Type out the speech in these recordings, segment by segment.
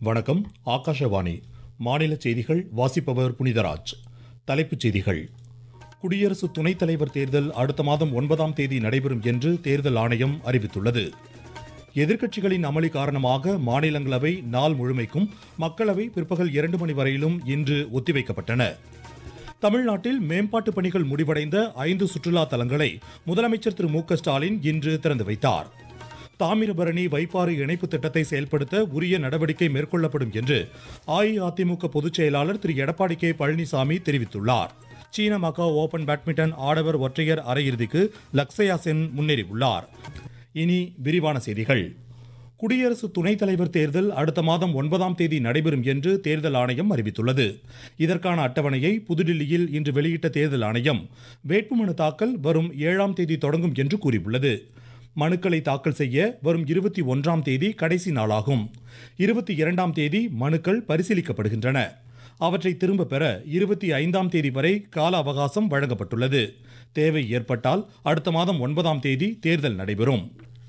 வணக்கம் ஆகாஷவாணி மாநில செய்திகள் வாசிப்பவர் புனிதராஜ் தலைப்புச் செய்திகள் குடியரசு துணைத் தலைவர் தேர்தல் அடுத்த மாதம் ஒன்பதாம் தேதி நடைபெறும் என்று தேர்தல் ஆணையம் அறிவித்துள்ளது எதிர்க்கட்சிகளின் அமளி காரணமாக மாநிலங்களவை நாள் முழுமைக்கும் மக்களவை பிற்பகல் இரண்டு மணி வரையிலும் இன்று ஒத்திவைக்கப்பட்டன தமிழ்நாட்டில் மேம்பாட்டு பணிகள் முடிவடைந்த ஐந்து சுற்றுலா தலங்களை முதலமைச்சர் திரு மு க ஸ்டாலின் இன்று திறந்து வைத்தார் தாமிரபரணி வைப்பாறு இணைப்பு திட்டத்தை செயல்படுத்த உரிய நடவடிக்கை மேற்கொள்ளப்படும் என்று அஇஅதிமுக பொதுச் செயலாளர் திரு எடப்பாடி கே பழனிசாமி தெரிவித்துள்ளார் சீன மக்கா ஓபன் பேட்மிண்டன் ஆடவர் ஒற்றையர் அரையிறுதிக்கு லக்ஸயா சென் முன்னேறியுள்ளார் இனி விரிவான செய்திகள் குடியரசு துணைத் தலைவர் தேர்தல் அடுத்த மாதம் ஒன்பதாம் தேதி நடைபெறும் என்று தேர்தல் ஆணையம் அறிவித்துள்ளது இதற்கான அட்டவணையை புதுடில்லியில் இன்று வெளியிட்ட தேர்தல் ஆணையம் வேட்புமனு தாக்கல் வரும் ஏழாம் தேதி தொடங்கும் என்று கூறியுள்ளது மனுக்களை தாக்கல் செய்ய வரும் இருபத்தி ஒன்றாம் தேதி கடைசி நாளாகும் இருபத்தி இரண்டாம் தேதி மனுக்கள் பரிசீலிக்கப்படுகின்றன அவற்றை திரும்ப பெற இருபத்தி ஐந்தாம் தேதி வரை கால அவகாசம் வழங்கப்பட்டுள்ளது தேவை ஏற்பட்டால் அடுத்த மாதம் ஒன்பதாம் தேதி தேர்தல் நடைபெறும்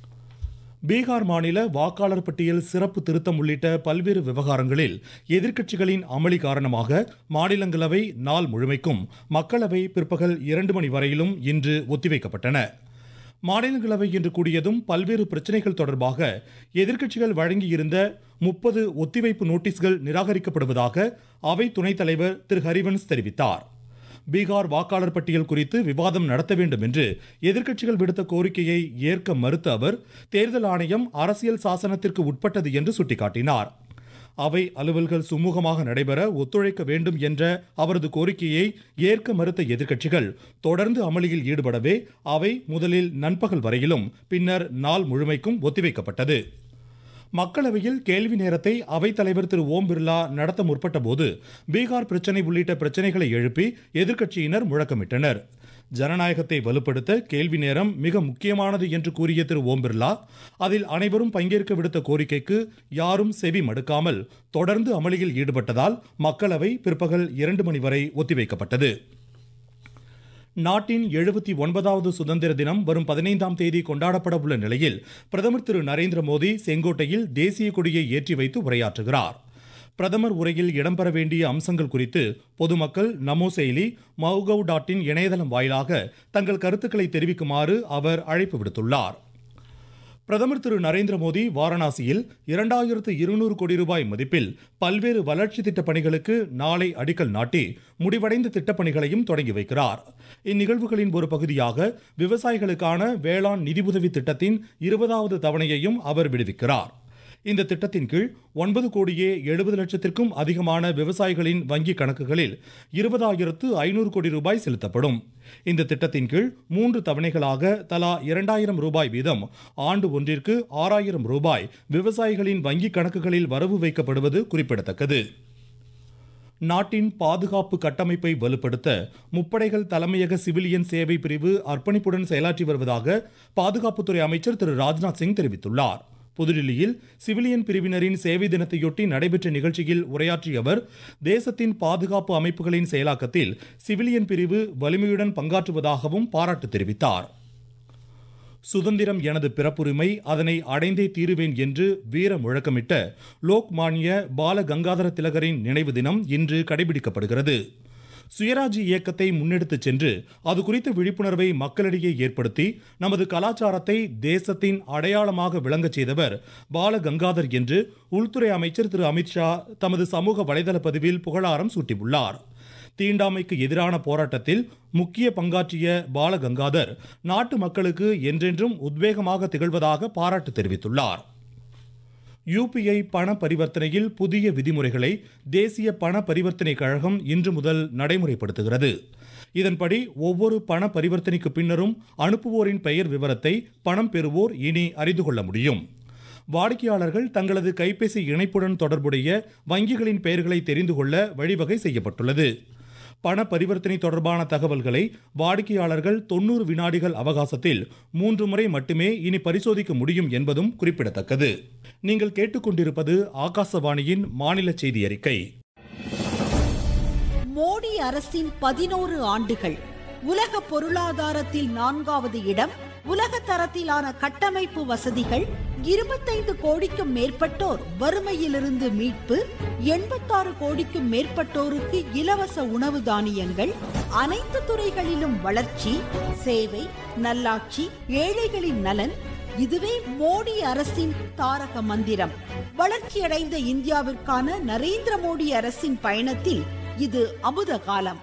பீகார் மாநில வாக்காளர் பட்டியல் சிறப்பு திருத்தம் உள்ளிட்ட பல்வேறு விவகாரங்களில் எதிர்க்கட்சிகளின் அமளி காரணமாக மாநிலங்களவை நாள் முழுமைக்கும் மக்களவை பிற்பகல் இரண்டு மணி வரையிலும் இன்று ஒத்திவைக்கப்பட்டன மாநிலங்களவை இன்று கூடியதும் பல்வேறு பிரச்சனைகள் தொடர்பாக எதிர்க்கட்சிகள் வழங்கியிருந்த முப்பது ஒத்திவைப்பு நோட்டீஸ்கள் நிராகரிக்கப்படுவதாக அவை துணைத் தலைவர் திரு ஹரிவன்ஸ் தெரிவித்தார் பீகார் வாக்காளர் பட்டியல் குறித்து விவாதம் நடத்த வேண்டும் என்று எதிர்க்கட்சிகள் விடுத்த கோரிக்கையை ஏற்க மறுத்த அவர் தேர்தல் ஆணையம் அரசியல் சாசனத்திற்கு உட்பட்டது என்று சுட்டிக்காட்டினார் அவை அலுவல்கள் சுமூகமாக நடைபெற ஒத்துழைக்க வேண்டும் என்ற அவரது கோரிக்கையை ஏற்க மறுத்த எதிர்க்கட்சிகள் தொடர்ந்து அமளியில் ஈடுபடவே அவை முதலில் நண்பகல் வரையிலும் பின்னர் நாள் முழுமைக்கும் ஒத்திவைக்கப்பட்டது மக்களவையில் கேள்வி நேரத்தை அவைத்தலைவர் திரு ஓம் பிர்லா நடத்த முற்பட்ட போது பீகார் பிரச்சினை உள்ளிட்ட பிரச்சனைகளை எழுப்பி எதிர்க்கட்சியினர் முழக்கமிட்டனர் ஜனநாயகத்தை வலுப்படுத்த கேள்வி நேரம் மிக முக்கியமானது என்று கூறிய திரு ஓம் பிர்லா அதில் அனைவரும் பங்கேற்க விடுத்த கோரிக்கைக்கு யாரும் செவி மடுக்காமல் தொடர்ந்து அமளியில் ஈடுபட்டதால் மக்களவை பிற்பகல் இரண்டு மணி வரை ஒத்திவைக்கப்பட்டது நாட்டின் எழுபத்தி ஒன்பதாவது சுதந்திர தினம் வரும் பதினைந்தாம் தேதி கொண்டாடப்பட உள்ள நிலையில் பிரதமர் திரு நரேந்திர மோடி செங்கோட்டையில் தேசிய கொடியை ஏற்றி வைத்து உரையாற்றுகிறார் பிரதமர் உரையில் இடம்பெற வேண்டிய அம்சங்கள் குறித்து பொதுமக்கள் நமோ செயலி மவுகவ் டாட் இன் இணையதளம் வாயிலாக தங்கள் கருத்துக்களை தெரிவிக்குமாறு அவர் அழைப்பு விடுத்துள்ளார் பிரதமர் திரு நரேந்திர மோடி வாரணாசியில் இரண்டாயிரத்து இருநூறு கோடி ரூபாய் மதிப்பில் பல்வேறு வளர்ச்சி திட்டப் பணிகளுக்கு நாளை அடிக்கல் நாட்டி முடிவடைந்த திட்டப்பணிகளையும் தொடங்கி வைக்கிறார் இந்நிகழ்வுகளின் ஒரு பகுதியாக விவசாயிகளுக்கான வேளாண் நிதியுதவி திட்டத்தின் இருபதாவது தவணையையும் அவர் விடுவிக்கிறார் இந்த திட்டத்தின் கீழ் ஒன்பது கோடியே எழுபது லட்சத்திற்கும் அதிகமான விவசாயிகளின் வங்கி கணக்குகளில் இருபதாயிரத்து ஐநூறு கோடி ரூபாய் செலுத்தப்படும் இந்த திட்டத்தின் கீழ் மூன்று தவணைகளாக தலா இரண்டாயிரம் ரூபாய் வீதம் ஆண்டு ஒன்றிற்கு ஆறாயிரம் ரூபாய் விவசாயிகளின் வங்கி கணக்குகளில் வரவு வைக்கப்படுவது குறிப்பிடத்தக்கது நாட்டின் பாதுகாப்பு கட்டமைப்பை வலுப்படுத்த முப்படைகள் தலைமையக சிவிலியன் சேவை பிரிவு அர்ப்பணிப்புடன் செயலாற்றி வருவதாக பாதுகாப்புத்துறை அமைச்சர் திரு ராஜ்நாத் சிங் தெரிவித்துள்ளார் புதுடில்லியில் சிவிலியன் பிரிவினரின் சேவை தினத்தையொட்டி நடைபெற்ற நிகழ்ச்சியில் உரையாற்றிய அவர் தேசத்தின் பாதுகாப்பு அமைப்புகளின் செயலாக்கத்தில் சிவிலியன் பிரிவு வலிமையுடன் பங்காற்றுவதாகவும் பாராட்டு தெரிவித்தார் சுதந்திரம் எனது பிறப்புரிமை அதனை அடைந்தே தீருவேன் என்று வீர முழக்கமிட்ட லோக்மானிய பால கங்காதர திலகரின் நினைவு தினம் இன்று கடைபிடிக்கப்படுகிறது சுயராஜ்ய இயக்கத்தை முன்னெடுத்துச் சென்று அது குறித்த விழிப்புணர்வை மக்களிடையே ஏற்படுத்தி நமது கலாச்சாரத்தை தேசத்தின் அடையாளமாக விளங்கச் செய்தவர் பால கங்காதர் என்று உள்துறை அமைச்சர் திரு அமித்ஷா தமது சமூக வலைதள பதிவில் புகழாரம் சூட்டியுள்ளார் தீண்டாமைக்கு எதிரான போராட்டத்தில் முக்கிய பங்காற்றிய பாலகங்காதர் நாட்டு மக்களுக்கு என்றென்றும் உத்வேகமாக திகழ்வதாக பாராட்டு தெரிவித்துள்ளார் யுபிஐ பண பரிவர்த்தனையில் புதிய விதிமுறைகளை தேசிய பண பரிவர்த்தனை கழகம் இன்று முதல் நடைமுறைப்படுத்துகிறது இதன்படி ஒவ்வொரு பண பரிவர்த்தனைக்கு பின்னரும் அனுப்புவோரின் பெயர் விவரத்தை பணம் பெறுவோர் இனி அறிந்து கொள்ள முடியும் வாடிக்கையாளர்கள் தங்களது கைபேசி இணைப்புடன் தொடர்புடைய வங்கிகளின் பெயர்களை தெரிந்து கொள்ள வழிவகை செய்யப்பட்டுள்ளது பண பரிவர்த்தனை தொடர்பான தகவல்களை வாடிக்கையாளர்கள் தொண்ணூறு வினாடிகள் அவகாசத்தில் மூன்று முறை மட்டுமே இனி பரிசோதிக்க முடியும் என்பதும் குறிப்பிடத்தக்கது நீங்கள் கேட்டுக்கொண்டிருப்பது ஆகாசவாணியின் மாநில செய்தி அறிக்கை மோடி அரசின் பதினோரு ஆண்டுகள் உலக பொருளாதாரத்தில் நான்காவது இடம் உலக தரத்திலான கட்டமைப்பு வசதிகள் இருபத்தைந்து கோடிக்கும் மேற்பட்டோர் வறுமையிலிருந்து மீட்பு எண்பத்தாறு கோடிக்கும் மேற்பட்டோருக்கு இலவச உணவு தானியங்கள் அனைத்து துறைகளிலும் வளர்ச்சி சேவை நல்லாட்சி ஏழைகளின் நலன் இதுவே மோடி அரசின் தாரக மந்திரம் வளர்ச்சியடைந்த இந்தியாவிற்கான நரேந்திர மோடி அரசின் பயணத்தில் இது அமுத காலம்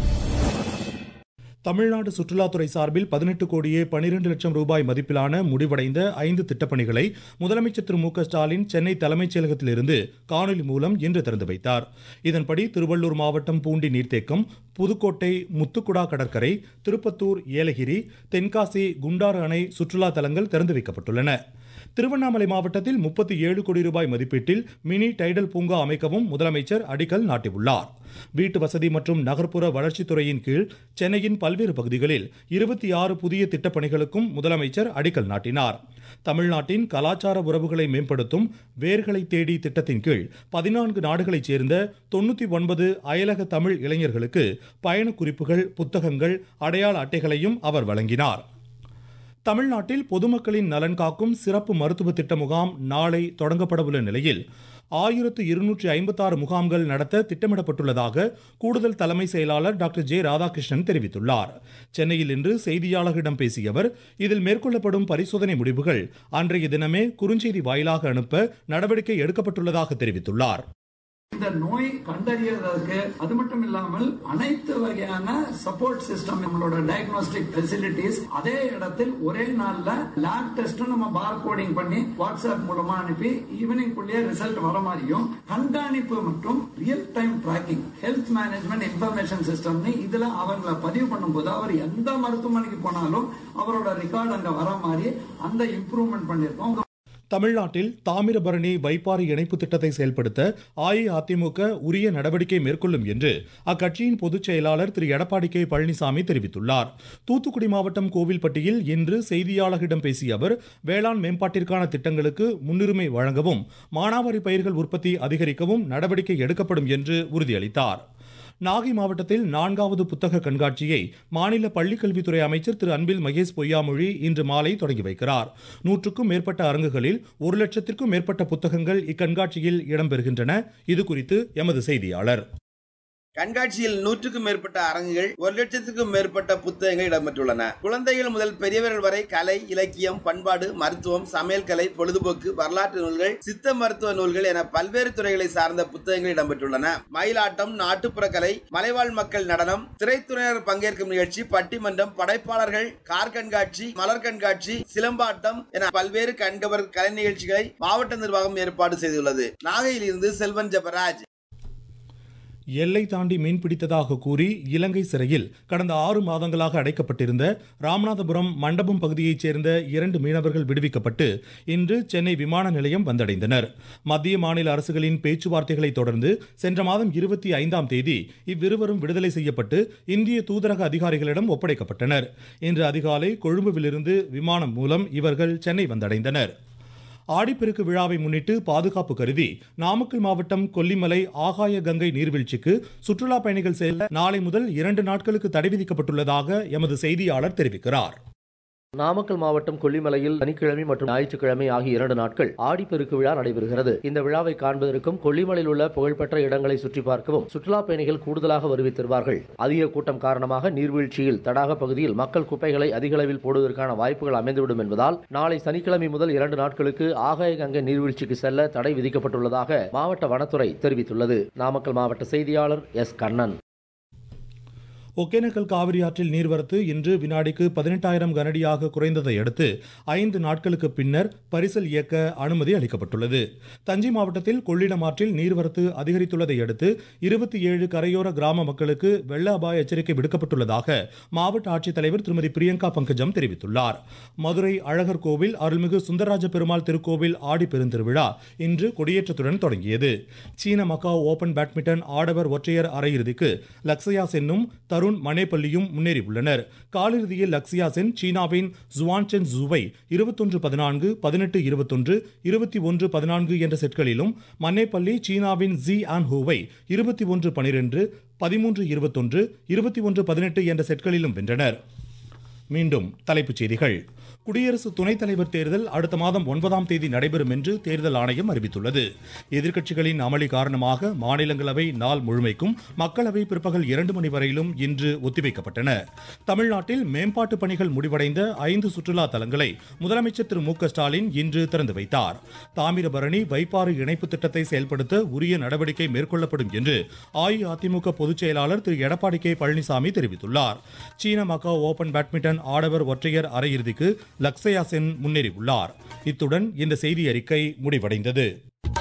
தமிழ்நாடு சுற்றுலாத்துறை சார்பில் பதினெட்டு கோடியே பனிரெண்டு லட்சம் ரூபாய் மதிப்பிலான முடிவடைந்த ஐந்து திட்டப்பணிகளை முதலமைச்சர் திரு மு க ஸ்டாலின் சென்னை தலைமைச் செயலகத்திலிருந்து காணொலி மூலம் இன்று திறந்து வைத்தார் இதன்படி திருவள்ளூர் மாவட்டம் பூண்டி நீர்த்தேக்கம் புதுக்கோட்டை முத்துக்குடா கடற்கரை திருப்பத்தூர் ஏலகிரி தென்காசி குண்டாறு அணை சுற்றுலா தலங்கள் திறந்து வைக்கப்பட்டுள்ளன திருவண்ணாமலை மாவட்டத்தில் முப்பத்தி ஏழு கோடி ரூபாய் மதிப்பீட்டில் மினி டைடல் பூங்கா அமைக்கவும் முதலமைச்சர் அடிக்கல் நாட்டியுள்ளார் வீட்டு வசதி மற்றும் நகர்ப்புற வளர்ச்சித்துறையின் கீழ் சென்னையின் பல்வேறு பகுதிகளில் இருபத்தி ஆறு புதிய திட்டப்பணிகளுக்கும் முதலமைச்சர் அடிக்கல் நாட்டினார் தமிழ்நாட்டின் கலாச்சார உறவுகளை மேம்படுத்தும் வேர்களை தேடி திட்டத்தின் கீழ் பதினான்கு நாடுகளைச் சேர்ந்த தொண்ணூத்தி ஒன்பது அயலக தமிழ் இளைஞர்களுக்கு பயண குறிப்புகள் புத்தகங்கள் அடையாள அட்டைகளையும் அவர் வழங்கினார் தமிழ்நாட்டில் பொதுமக்களின் நலன் காக்கும் சிறப்பு மருத்துவ திட்ட முகாம் நாளை தொடங்கப்படவுள்ள நிலையில் ஆயிரத்து இருநூற்றி ஐம்பத்தாறு முகாம்கள் நடத்த திட்டமிடப்பட்டுள்ளதாக கூடுதல் தலைமை செயலாளர் டாக்டர் ஜே ராதாகிருஷ்ணன் தெரிவித்துள்ளார் சென்னையில் இன்று செய்தியாளர்களிடம் பேசிய அவர் இதில் மேற்கொள்ளப்படும் பரிசோதனை முடிவுகள் அன்றைய தினமே குறுஞ்செய்தி வாயிலாக அனுப்ப நடவடிக்கை எடுக்கப்பட்டுள்ளதாக தெரிவித்துள்ளார் இந்த நோய் கண்டறியறதுக்கு அது மட்டும் இல்லாமல் அனைத்து வகையான சப்போர்ட் சிஸ்டம் நம்மளோட டயக்னோஸ்டிக் ஃபெசிலிட்டிஸ் அதே இடத்தில் ஒரே நாள்ல லேப் டெஸ்ட் நம்ம பார் கோடிங் பண்ணி வாட்ஸ்அப் மூலமா அனுப்பி ஈவினிங் குள்ளேயே ரிசல்ட் வர மாதிரியும் கண்காணிப்பு மற்றும் real time tracking health management information சிஸ்டம்னு இதுல அவங்கள பதிவு பண்ணும்போது அவர் எந்த மருத்துவமனைக்கு போனாலும் அவரோட ரெக்கார்டு அங்க வர மாதிரி அந்த இம்ப்ரூவ்மெண்ட் பண்ணிருக்கோம் தமிழ்நாட்டில் தாமிரபரணி வைப்பாறு இணைப்பு திட்டத்தை செயல்படுத்த அஇஅதிமுக உரிய நடவடிக்கை மேற்கொள்ளும் என்று அக்கட்சியின் பொதுச் செயலாளர் திரு எடப்பாடி கே பழனிசாமி தெரிவித்துள்ளார் தூத்துக்குடி மாவட்டம் கோவில்பட்டியில் இன்று செய்தியாளர்களிடம் பேசிய அவர் வேளாண் மேம்பாட்டிற்கான திட்டங்களுக்கு முன்னுரிமை வழங்கவும் மானாவாரி பயிர்கள் உற்பத்தி அதிகரிக்கவும் நடவடிக்கை எடுக்கப்படும் என்று உறுதியளித்தார் நாகை மாவட்டத்தில் நான்காவது புத்தக கண்காட்சியை மாநில பள்ளிக்கல்வித்துறை அமைச்சர் திரு அன்பில் மகேஷ் பொய்யாமொழி இன்று மாலை தொடங்கி வைக்கிறார் நூற்றுக்கும் மேற்பட்ட அரங்குகளில் ஒரு லட்சத்திற்கும் மேற்பட்ட புத்தகங்கள் இக்கண்காட்சியில் இடம்பெறுகின்றன இது குறித்து எமது செய்தியாளர் கண்காட்சியில் நூற்றுக்கும் மேற்பட்ட அரங்குகள் ஒரு லட்சத்துக்கும் மேற்பட்ட புத்தகங்கள் இடம்பெற்றுள்ளன குழந்தைகள் முதல் பெரியவர்கள் வரை கலை இலக்கியம் பண்பாடு மருத்துவம் சமையல் கலை பொழுதுபோக்கு வரலாற்று நூல்கள் சித்த மருத்துவ நூல்கள் என பல்வேறு துறைகளை சார்ந்த புத்தகங்கள் இடம்பெற்றுள்ளன மயிலாட்டம் நாட்டுப்புற கலை மலைவாழ் மக்கள் நடனம் திரைத்துறையினர் பங்கேற்கும் நிகழ்ச்சி பட்டிமன்றம் படைப்பாளர்கள் கார் கண்காட்சி மலர் கண்காட்சி சிலம்பாட்டம் என பல்வேறு கண்கவர் கலை நிகழ்ச்சிகளை மாவட்ட நிர்வாகம் ஏற்பாடு செய்துள்ளது நாகையில் இருந்து செல்வன் ஜபராஜ் எல்லை தாண்டி மீன் பிடித்ததாக கூறி இலங்கை சிறையில் கடந்த ஆறு மாதங்களாக அடைக்கப்பட்டிருந்த ராமநாதபுரம் மண்டபம் பகுதியைச் சேர்ந்த இரண்டு மீனவர்கள் விடுவிக்கப்பட்டு இன்று சென்னை விமான நிலையம் வந்தடைந்தனர் மத்திய மாநில அரசுகளின் பேச்சுவார்த்தைகளை தொடர்ந்து சென்ற மாதம் இருபத்தி ஐந்தாம் தேதி இவ்விருவரும் விடுதலை செய்யப்பட்டு இந்திய தூதரக அதிகாரிகளிடம் ஒப்படைக்கப்பட்டனர் இன்று அதிகாலை கொழும்புவிலிருந்து விமானம் மூலம் இவர்கள் சென்னை வந்தடைந்தனர் ஆடிப்பெருக்கு விழாவை முன்னிட்டு பாதுகாப்பு கருதி நாமக்கல் மாவட்டம் கொல்லிமலை ஆகாய கங்கை நீர்வீழ்ச்சிக்கு சுற்றுலா பயணிகள் செல்ல நாளை முதல் இரண்டு நாட்களுக்கு தடை விதிக்கப்பட்டுள்ளதாக எமது செய்தியாளர் தெரிவிக்கிறார் நாமக்கல் மாவட்டம் கொல்லிமலையில் சனிக்கிழமை மற்றும் ஞாயிற்றுக்கிழமை ஆகிய இரண்டு நாட்கள் ஆடிப்பெருக்கு விழா நடைபெறுகிறது இந்த விழாவை காண்பதற்கும் கொல்லிமலையில் உள்ள புகழ்பெற்ற இடங்களை சுற்றி பார்க்கவும் சுற்றுலா பயணிகள் கூடுதலாக வருவித்திருவார்கள் அதிக கூட்டம் காரணமாக நீர்வீழ்ச்சியில் தடாக பகுதியில் மக்கள் குப்பைகளை அதிக அளவில் போடுவதற்கான வாய்ப்புகள் அமைந்துவிடும் என்பதால் நாளை சனிக்கிழமை முதல் இரண்டு நாட்களுக்கு ஆகாய கங்கை நீர்வீழ்ச்சிக்கு செல்ல தடை விதிக்கப்பட்டுள்ளதாக மாவட்ட வனத்துறை தெரிவித்துள்ளது நாமக்கல் மாவட்ட செய்தியாளர் எஸ் கண்ணன் ஒகேனக்கல் காவிரி ஆற்றில் நீர்வரத்து இன்று வினாடிக்கு பதினெட்டாயிரம் கனடியாக குறைந்ததை அடுத்து ஐந்து நாட்களுக்கு பின்னர் பரிசல் இயக்க அனுமதி அளிக்கப்பட்டுள்ளது தஞ்சை மாவட்டத்தில் கொள்ளிடம் ஆற்றில் நீர்வரத்து அதிகரித்துள்ளதை அடுத்து இருபத்தி ஏழு கரையோர கிராம மக்களுக்கு வெள்ள அபாய எச்சரிக்கை விடுக்கப்பட்டுள்ளதாக மாவட்ட ஆட்சித்தலைவர் திருமதி பிரியங்கா பங்கஜம் தெரிவித்துள்ளார் மதுரை அழகர் கோவில் அருள்மிகு சுந்தரராஜ பெருமாள் திருக்கோவில் ஆடி பெருந்திருவிழா இன்று கொடியேற்றத்துடன் தொடங்கியது சீன மக்காவ் ஓபன் பேட்மிண்டன் ஆடவர் ஒற்றையர் அரையிறுதிக்கு லக்ஸயா சென்னும் தருண் அருண் மனேபள்ளியும் முன்னேறியுள்ளனர் காலிறுதியில் லக்ஸியா சென் சீனாவின் ஜுவான்சென் ஜுவை இருபத்தொன்று பதினான்கு பதினெட்டு இருபத்தொன்று இருபத்தி ஒன்று பதினான்கு என்ற செட்களிலும் மன்னேப்பள்ளி சீனாவின் ஜி ஆன் ஹூவை இருபத்தி ஒன்று பனிரெண்டு பதிமூன்று இருபத்தொன்று இருபத்தி ஒன்று பதினெட்டு என்ற செட்களிலும் வென்றனர் மீண்டும் தலைப்புச் செய்திகள் குடியரசு துணைத் தலைவர் தேர்தல் அடுத்த மாதம் ஒன்பதாம் தேதி நடைபெறும் என்று தேர்தல் ஆணையம் அறிவித்துள்ளது எதிர்க்கட்சிகளின் அமளி காரணமாக மாநிலங்களவை நாள் முழுமைக்கும் மக்களவை பிற்பகல் இரண்டு மணி வரையிலும் இன்று ஒத்திவைக்கப்பட்டன தமிழ்நாட்டில் மேம்பாட்டு பணிகள் முடிவடைந்த ஐந்து சுற்றுலா தலங்களை முதலமைச்சர் திரு மு க ஸ்டாலின் இன்று திறந்து வைத்தார் தாமிரபரணி வைப்பாறு இணைப்பு திட்டத்தை செயல்படுத்த உரிய நடவடிக்கை மேற்கொள்ளப்படும் என்று அஇஅதிமுக பொதுச் செயலாளர் திரு எடப்பாடி கே பழனிசாமி தெரிவித்துள்ளார் சீன மக்கா ஓபன் பேட்மிண்டன் ஆடவர் ஒற்றையர் அரையிறுதிக்கு லக்ஸயா சென் முன்னேறியுள்ளார் இத்துடன் இந்த செய்தி அறிக்கை முடிவடைந்தது